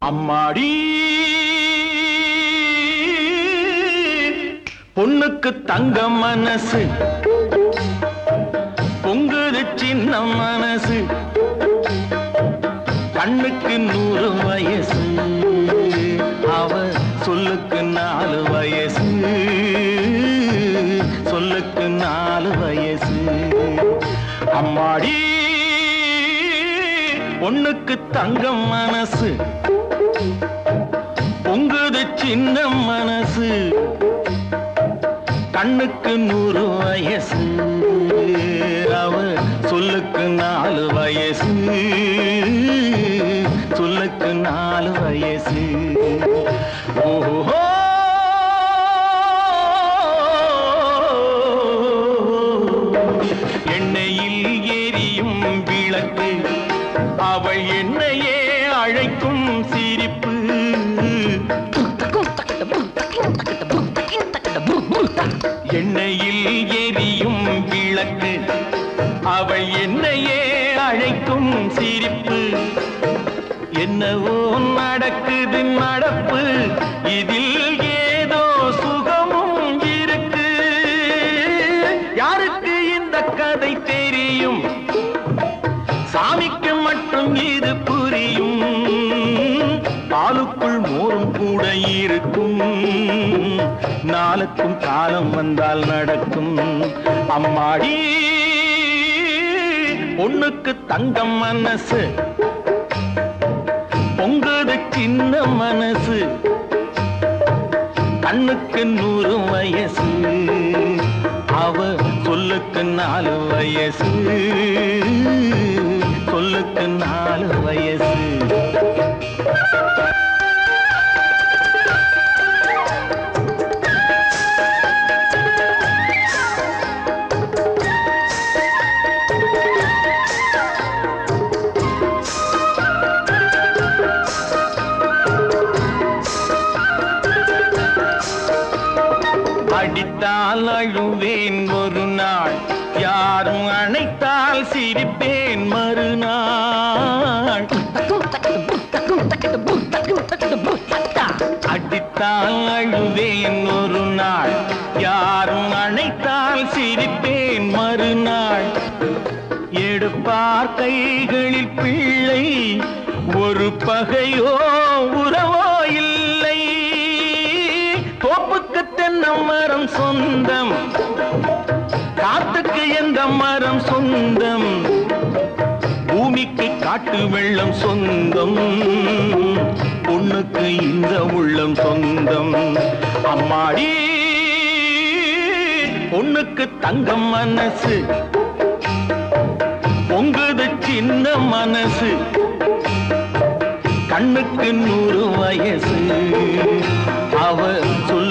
அம்மாடி பொண்ணுக்கு தங்க மனசு பொங்குது சின்ன மனசு கண்ணுக்கு நூறு வயசு அவ சொல்லுக்கு நாலு வயசு சொல்லுக்கு நாலு வயசு அம்மாடி பொண்ணுக்கு தங்கம் மனசு பொங்குது சின்ன மனசு கண்ணுக்கு நூறு வயசு அவ சொல்லுக்கு நாலு வயசு சொல்லுக்கு நாலு வயசு ஓஹோ எண்ணெயில் எரியும் விளக்கு அவள் என்னையே அழைக்கும் சிரிப்பு எண்ணெயில் எரியும் விளக்கு அவள் என்னையே அழைக்கும் சிரிப்பு என்னவோ நடக்குது நடப்பு இதில் ஏதோ சுகமும் இருக்கு யாருக்கு இந்த கதை தெரியும் சாமிக்கு மட்டும் இது புரியும் பாலுக்குள் மோரும் கூட இருக்கும் நாளுக்கும் காலம் வந்தால் நடக்கும் அம்மாடி பொண்ணுக்கு தங்கம் மனசு பொங்குது சின்ன மனசு கண்ணுக்கு நூறு வயசு அவ சொல்லுக்கு நாலு வயசு சொல்லுக்கு நாலு வயசு அடித்தால் அழுவேன் ஒரு நாள் யாரும் அணைத்தால் சிரிப்பேன் மறுநாள் அடித்தால் அழுவேன் ஒரு நாள் யாரும் அணைத்தால் சிரிப்பேன் மறுநாள் எடுப்பார் கைகளில் பிள்ளை ஒரு பகையோ உறவோ இல்லை தோப்புக்கு தென்னை மரம் சொந்தம் காத்துக்கு எந்த மரம் சொந்தம் பூமிக்கு காட்டு வெள்ளம் சொந்தம் பொண்ணுக்கு இந்த உள்ளம் சொந்தம் அம்மாடி பொண்ணுக்கு தங்கம் மனசு பொங்குது சின்ன மனசு கண்ணுக்கு நூறு வயசு அவ சொல்